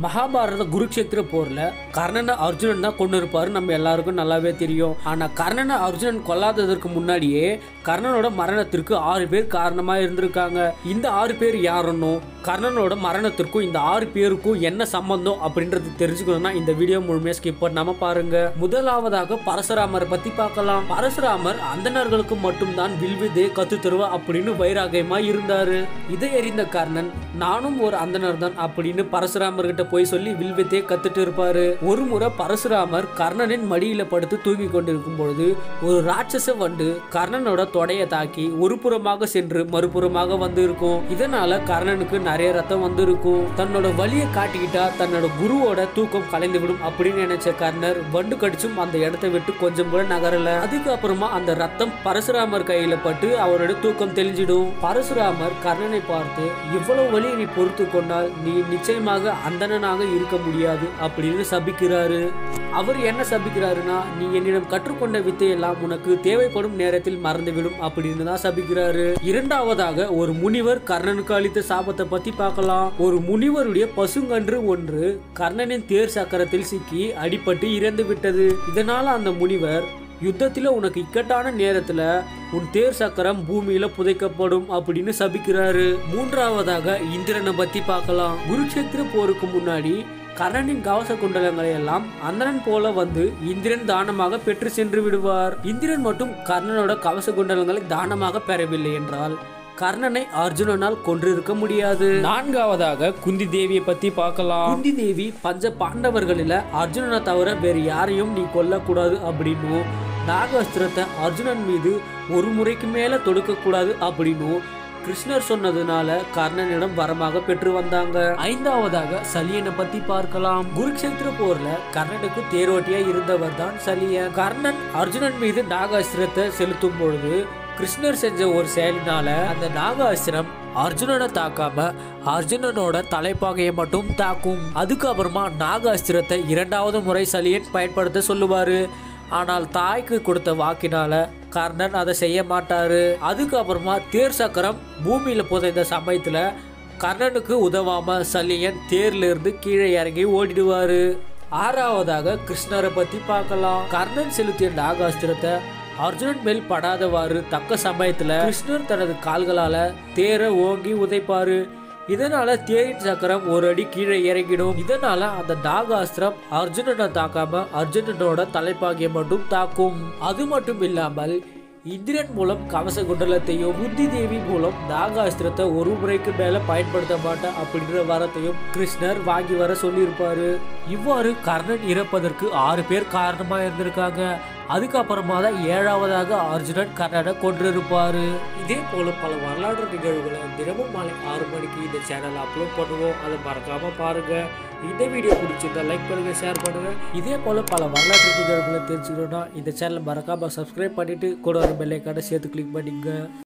மகாபாரத குருக்ஷேத்திர போர்ல கர்ணனை அர்ஜுனன் தான் கொண்டு இருப்பாரு நம்ம எல்லாருக்கும் நல்லாவே தெரியும் ஆனா கர்ணனை அர்ஜுனன் கொல்லாததற்கு முன்னாடியே கர்ணனோட மரணத்திற்கு ஆறு பேர் காரணமா இருந்திருக்காங்க இந்த ஆறு பேர் யாருன்னும் கர்ணனோட மரணத்திற்கும் இந்த ஆறு பேருக்கும் என்ன சம்பந்தம் அப்படின்றது தெரிஞ்சுக்கணும்னா இந்த வீடியோ முழுமையா ஸ்கிப் பண்ணாம பாருங்க முதலாவதாக பரசுராமரை பத்தி பார்க்கலாம் பரசுராமர் அந்தணர்களுக்கு மட்டும்தான் வில்வித்தை கத்து தருவா அப்படின்னு வைராகியமா இருந்தாரு இதை அறிந்த கர்ணன் நானும் ஒரு அந்தனர் தான் அப்படின்னு பரசுராமர் கிட்ட போய் சொல்லி வில்வித்தையை கத்துட்டு இருப்பாரு ஒரு முறை பரசுராமர் கர்ணனின் மடியில படுத்து தூங்கி கொண்டிருக்கும் பொழுது ஒரு ராட்சச வண்டு கர்ணனோட தொடைய தாக்கி ஒரு புறமாக சென்று மறுபுறமாக வந்து இருக்கும் இதனால கர்ணனுக்கு நிறைய ரத்தம் வந்து இருக்கும் தன்னோட வலியை காட்டிக்கிட்டா தன்னோட குருவோட தூக்கம் கலைந்து விடும் அப்படின்னு நினைச்ச கர்ணர் வண்டு கடிச்சும் அந்த இடத்தை விட்டு கொஞ்சம் கூட நகரல அதுக்கப்புறமா அந்த ரத்தம் பரசுராமர் கையில பட்டு அவரோட தூக்கம் தெளிஞ்சிடும் பரசுராமர் கர்ணனை பார்த்து இவ்வளவு வலியை நீ பொறுத்து கொண்டால் நீ நிச்சயமாக அந்தணனாக இருக்க முடியாது அப்படின்னு சபிக்கிறாரு அவர் என்ன சபிக்கிறாருன்னா நீ என்னிடம் கற்றுக்கொண்ட வித்தையெல்லாம் உனக்கு தேவைப்படும் நேரத்தில் மறந்துவிடும் அப்படின்னு தான் சபிக்கிறாரு இரண்டாவதாக ஒரு முனிவர் கர்ணனுக்கு அளித்த சாபத்தை பத்தி பார்க்கலாம் ஒரு முனிவருடைய பசுங்கன்று ஒன்று கர்ணனின் தேர் சக்கரத்தில் சிக்கி அடிபட்டு இறந்து விட்டது இதனால அந்த முனிவர் யுத்தத்துல உனக்கு இக்கட்டான நேரத்துல உன் தேர் சக்கரம் பூமியில புதைக்கப்படும் அப்படின்னு சபிக்கிறாரு மூன்றாவதாக இந்திரனை பத்தி பார்க்கலாம் குருக்ஷேத்திர போருக்கு முன்னாடி கர்ணனின் கவச குண்டலங்களை எல்லாம் அந்தணன் போல வந்து இந்திரன் தானமாக பெற்று சென்று விடுவார் இந்திரன் மட்டும் கர்ணனோட கவச குண்டலங்களை தானமாக பெறவில்லை என்றால் கர்ணனை அர்ஜுனனால் கொன்றிருக்க முடியாது நான்காவதாக குந்தி தேவியை பத்தி பார்க்கலாம் குந்தி தேவி பஞ்ச பாண்டவர்களில அர்ஜுனனை தவிர வேறு யாரையும் நீ கொல்லக்கூடாது அப்படின்னும் நாகாஸ்திரத்தை அர்ஜுனன் மீது ஒரு முறைக்கு மேல தொடுக்க கூடாது அப்படின்னும் கிருஷ்ணர் சொன்னதுனால கர்ணனிடம் வரமாக பெற்று வந்தாங்க ஐந்தாவதாக சலியனை பத்தி பார்க்கலாம் குருக்ஷேத்திர போர்ல கர்ணனுக்கு தேரோட்டியா இருந்தவர் தான் சலியன் கர்ணன் அர்ஜுனன் மீது நாகாஸ்திரத்தை செலுத்தும் பொழுது கிருஷ்ணர் செஞ்ச ஒரு செயலினால அந்த நாகாஸ்திரம் அர்ஜுனனை தாக்காம அர்ஜுனனோட தலைப்பாகையை மட்டும் தாக்கும் அதுக்கப்புறமா நாகாஸ்திரத்தை இரண்டாவது முறை சலியன் பயன்படுத்த சொல்லுவாரு ஆனால் தாய்க்கு கொடுத்த வாக்கினால கர்ணன் அதை செய்ய மாட்டாரு அதுக்கப்புறமா தேர் சக்கரம் பூமியில புதைந்த சமயத்துல கர்ணனுக்கு உதவாம சல்லியன் தேர்ல இருந்து கீழே இறங்கி ஓடிடுவாரு ஆறாவதாக கிருஷ்ணரை பத்தி பார்க்கலாம் கர்ணன் செலுத்திய நாகாஸ்திரத்தை அர்ஜுனன் மேல் படாதவாறு தக்க சமயத்துல கிருஷ்ணர் தனது கால்களால தேரை ஓங்கி உதைப்பாரு இதனால தேரின் சக்கரம் ஒரு அடி கீழே இறங்கிடும் இதனால அந்த நாகாஸ்திரம் அர்ஜுனனை தாக்காம அர்ஜுனனோட தலைப்பாகிய மட்டும் தாக்கும் அது மட்டும் இல்லாமல் இந்திரன் மூலம் கவச குண்டலத்தையும் புத்தி தேவி மூலம் நாகாஸ்திரத்தை ஒரு முறைக்கு மேல பயன்படுத்த மாட்டேன் அப்படின்ற வரத்தையும் கிருஷ்ணர் வாங்கி வர சொல்லியிருப்பாரு இவ்வாறு கர்ணன் இறப்பதற்கு ஆறு பேர் காரணமா இருந்திருக்காங்க அதுக்கப்புறமா தான் ஏழாவதாக அர்ஜுனன் கர்ணனை கொன்றிருப்பாரு இதே போல பல வரலாற்று நிகழ்வுகளை தினமும் மாலை ஆறு மணிக்கு இந்த சேனல் அப்லோட் பண்ணுவோம் அதை மறக்காம பாருங்க இந்த வீடியோ பிடிச்சிருந்தா லைக் பண்ணுங்க ஷேர் பண்ணுங்க இதே போல பல வரலாற்று நிகழ்வுகளை தெரிஞ்சுக்கணும்னா இந்த சேனலை மறக்காம சப்ஸ்கிரைப் பண்ணிட்டு கூட ஒரு பெல்லைக்கான சேர்த்து கிளிக் பண்ணிங்க